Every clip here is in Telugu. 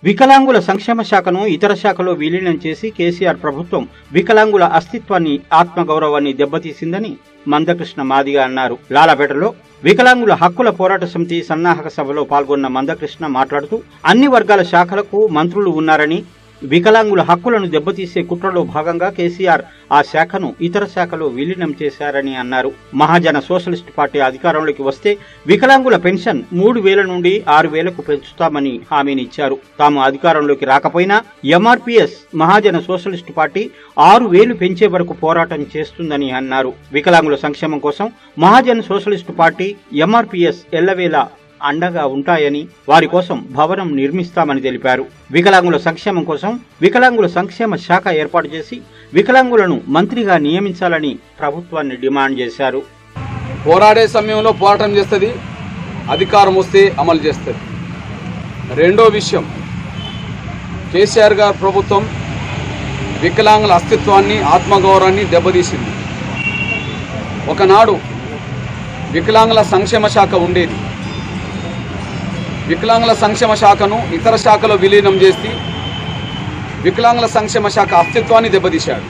వికలాంగుల సంక్షేమ శాఖను ఇతర శాఖలో విలీనం చేసి కేసీఆర్ ప్రభుత్వం వికలాంగుల అస్తిత్వాన్ని ఆత్మగౌరవాన్ని దెబ్బతీసిందని మందకృష్ణ మాదిగ అన్నారు లాలపేటలో వికలాంగుల హక్కుల పోరాట సమితి సన్నాహక సభలో పాల్గొన్న మందకృష్ణ మాట్లాడుతూ అన్ని వర్గాల శాఖలకు మంత్రులు ఉన్నారని వికలాంగుల హక్కులను దెబ్బతీసే కుట్రలో భాగంగా కేసీఆర్ ఆ శాఖను ఇతర శాఖలో విలీనం చేశారని అన్నారు మహాజన సోషలిస్ట్ పార్టీ అధికారంలోకి వస్తే వికలాంగుల పెన్షన్ మూడు వేల నుండి ఆరు వేలకు పెంచుతామని హామీనిచ్చారు తాము అధికారంలోకి రాకపోయినా ఎంఆర్పీఎస్ మహాజన సోషలిస్ట్ పార్టీ ఆరు వేలు పెంచే వరకు పోరాటం చేస్తుందని అన్నారు వికలాంగుల సంక్షేమం కోసం మహాజన్ సోషలిస్ట్ పార్టీ ఎంఆర్పీఎస్ ఎల్లవేళ అండగా ఉంటాయని వారి కోసం భవనం నిర్మిస్తామని తెలిపారు వికలాంగుల సంక్షేమం కోసం వికలాంగుల సంక్షేమ శాఖ ఏర్పాటు చేసి వికలాంగులను మంత్రిగా నియమించాలని ప్రభుత్వాన్ని డిమాండ్ చేశారు పోరాడే సమయంలో పోరాటం చేస్తుంది అధికారం వస్తే అమలు చేస్తుంది రెండో విషయం కేసీఆర్ గారి ప్రభుత్వం వికలాంగుల అస్తిత్వాన్ని ఆత్మగౌరవాన్ని దెబ్బతీసింది ఒకనాడు వికలాంగుల సంక్షేమ శాఖ ఉండేది వికలాంగుల సంక్షేమ శాఖను ఇతర శాఖలో విలీనం చేసి వికలాంగుల సంక్షేమ శాఖ అస్తిత్వాన్ని దెబ్బతీశాడు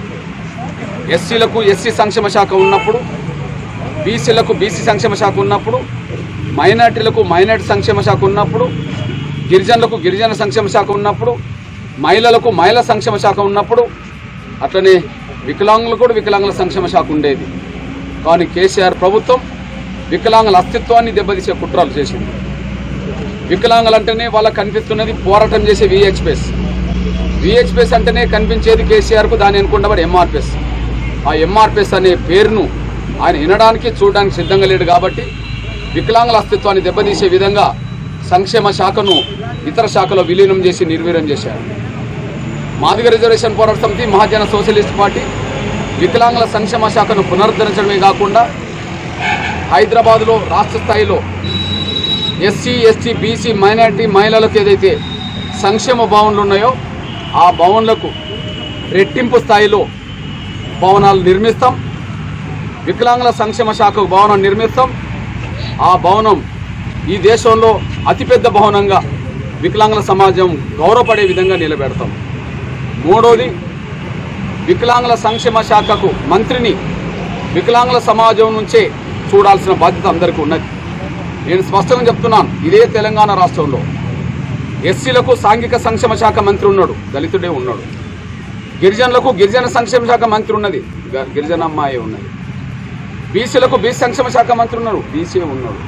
ఎస్సీలకు ఎస్సీ సంక్షేమ శాఖ ఉన్నప్పుడు బీసీలకు బీసీ సంక్షేమ శాఖ ఉన్నప్పుడు మైనార్టీలకు మైనార్టీ సంక్షేమ శాఖ ఉన్నప్పుడు గిరిజనులకు గిరిజన సంక్షేమ శాఖ ఉన్నప్పుడు మహిళలకు మహిళా సంక్షేమ శాఖ ఉన్నప్పుడు అట్లనే వికలాంగులకు కూడా వికలాంగుల సంక్షేమ శాఖ ఉండేది కానీ కేసీఆర్ ప్రభుత్వం వికలాంగుల అస్తిత్వాన్ని దెబ్బతీసే కుట్రలు చేసింది వికలాంగులు అంటేనే వాళ్ళకి కనిపిస్తున్నది పోరాటం చేసే విహెచ్పిఎస్ విహెచ్పిఎస్ అంటేనే కనిపించేది కేసీఆర్కు దాని అనుకుంటే ఎంఆర్పిఎస్ ఆ ఎంఆర్పిఎస్ అనే పేరును ఆయన వినడానికి చూడడానికి సిద్ధంగా లేడు కాబట్టి వికలాంగుల అస్తిత్వాన్ని దెబ్బతీసే విధంగా సంక్షేమ శాఖను ఇతర శాఖలో విలీనం చేసి నిర్వీర్యం చేశారు మాదిగ రిజర్వేషన్ పోరాట సమితి మహాజన సోషలిస్ట్ పార్టీ వికలాంగుల సంక్షేమ శాఖను పునరుద్ధరించడమే కాకుండా హైదరాబాద్లో రాష్ట్ర స్థాయిలో ఎస్సీ ఎస్టీ బీసీ మైనారిటీ మహిళలకు ఏదైతే సంక్షేమ భవన్లు ఉన్నాయో ఆ భవన్లకు రెట్టింపు స్థాయిలో భవనాలు నిర్మిస్తాం వికలాంగుల సంక్షేమ శాఖకు భవనం నిర్మిస్తాం ఆ భవనం ఈ దేశంలో అతిపెద్ద భవనంగా వికలాంగుల సమాజం గౌరవపడే విధంగా నిలబెడతాం మూడోది వికలాంగుల సంక్షేమ శాఖకు మంత్రిని వికలాంగుల సమాజం నుంచే చూడాల్సిన బాధ్యత అందరికీ ఉన్నది నేను స్పష్టంగా చెప్తున్నాను ఇదే తెలంగాణ రాష్ట్రంలో ఎస్సీలకు సాంఘిక సంక్షేమ శాఖ మంత్రి ఉన్నాడు దళితుడే ఉన్నాడు గిరిజనులకు గిరిజన సంక్షేమ శాఖ మంత్రి ఉన్నది గ- గిరిజన అమ్మాయి ఉన్నది బీసీలకు బీసీ సంక్షేమ శాఖ మంత్రి ఉన్నారు బీసీ ఉన్నాడు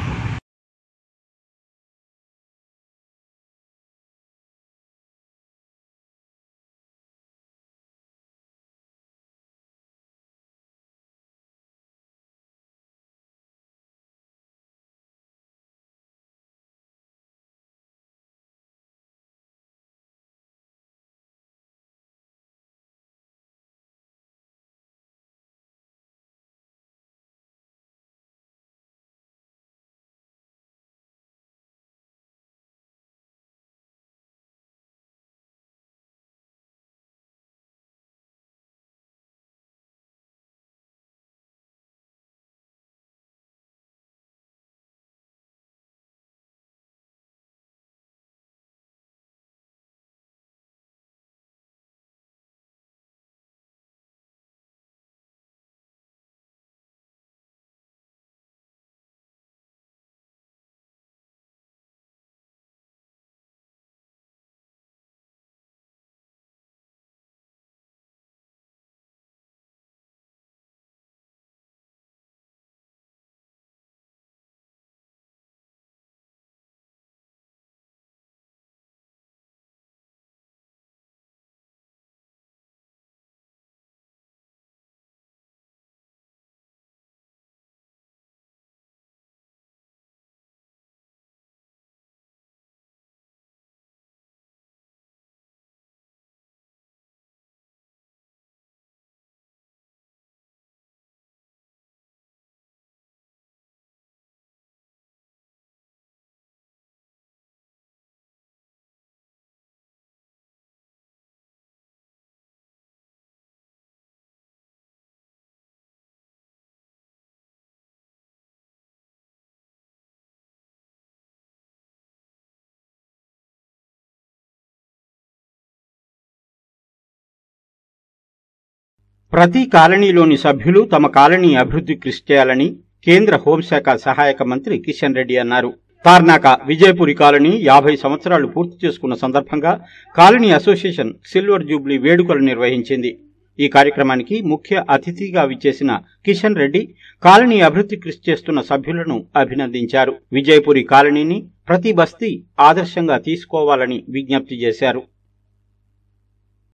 ప్రతి కాలనీలోని సభ్యులు తమ కాలనీ అభివృద్ధి కృషి చేయాలని కేంద్ర హోంశాఖ సహాయక మంత్రి కిషన్ రెడ్డి అన్నారు తార్నాక విజయపురి కాలనీ యాభై సంవత్సరాలు పూర్తి చేసుకున్న సందర్భంగా కాలనీ అసోసియేషన్ సిల్వర్ జూబ్లీ వేడుకలు నిర్వహించింది ఈ కార్యక్రమానికి ముఖ్య అతిథిగా విచ్చేసిన కిషన్ రెడ్డి కాలనీ అభివృద్ధి కృషి చేస్తున్న సభ్యులను అభినందించారు విజయపురి కాలనీని ప్రతి బస్తీ ఆదర్శంగా తీసుకోవాలని విజ్ఞప్తి చేశారు